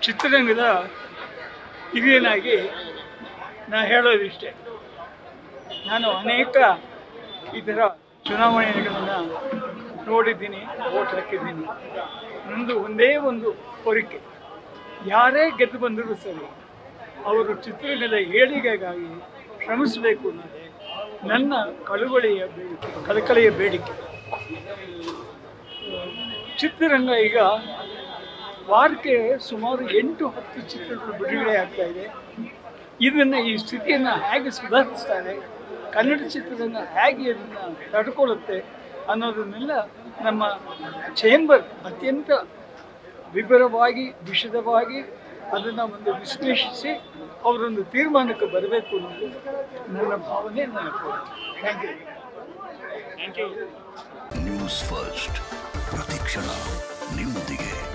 ಚಿತ್ರರಂಗದ ಹಿರಿಯನಾಗಿ ನಾ ಹೇಳೋದಿಷ್ಟೇ ನಾನು ಅನೇಕ ಈ ಥರ ಚುನಾವಣೆಗಳನ್ನು ನೋಡಿದ್ದೀನಿ ಓಟ್ ಹಾಕಿದ್ದೀನಿ ನಂದು ಒಂದೇ ಒಂದು ಕೋರಿಕೆ ಯಾರೇ ಗೆದ್ದು ಬಂದರೂ ಸರಿ ಅವರು ಚಿತ್ರರಂಗದ ಏಳಿಗೆಗಾಗಿ ಶ್ರಮಿಸಬೇಕು ಅನ್ನೋದೇ ನನ್ನ ಕಳುವಳಿಯ ಬೇಡಿಕೆ ಕಳಕಳಿಯ ಬೇಡಿಕೆ ಚಿತ್ರರಂಗ ಈಗ ವಾರಕ್ಕೆ ಸುಮಾರು ಎಂಟು ಹತ್ತು ಚಿತ್ರಗಳು ಬಿಡುಗಡೆ ಆಗ್ತಾ ಇದೆ ಇದನ್ನು ಈ ಸ್ಥಿತಿಯನ್ನು ಹೇಗೆ ಸುಧಾರಿಸ್ತಾರೆ ಕನ್ನಡ ಚಿತ್ರರಂಗ ಹೇಗೆ ಅದನ್ನು ತಡ್ಕೊಳ್ಳುತ್ತೆ ಅನ್ನೋದನ್ನೆಲ್ಲ ನಮ್ಮ ಚೇಂಬರ್ ಅತ್ಯಂತ ವಿವರವಾಗಿ ವಿಶದವಾಗಿ ಅದನ್ನು ಒಂದು ವಿಶ್ಲೇಷಿಸಿ ಅವರೊಂದು ತೀರ್ಮಾನಕ್ಕೆ ಬರಬೇಕು ಅನ್ನೋದು ನನ್ನ ಭಾವನೆ ನನ್ನ ಕೋರಿಕೆ thank you thank you news first ಪ್ರತಿಕ್ಷಣ ನಿಮ್ಮೊಂದಿಗೆ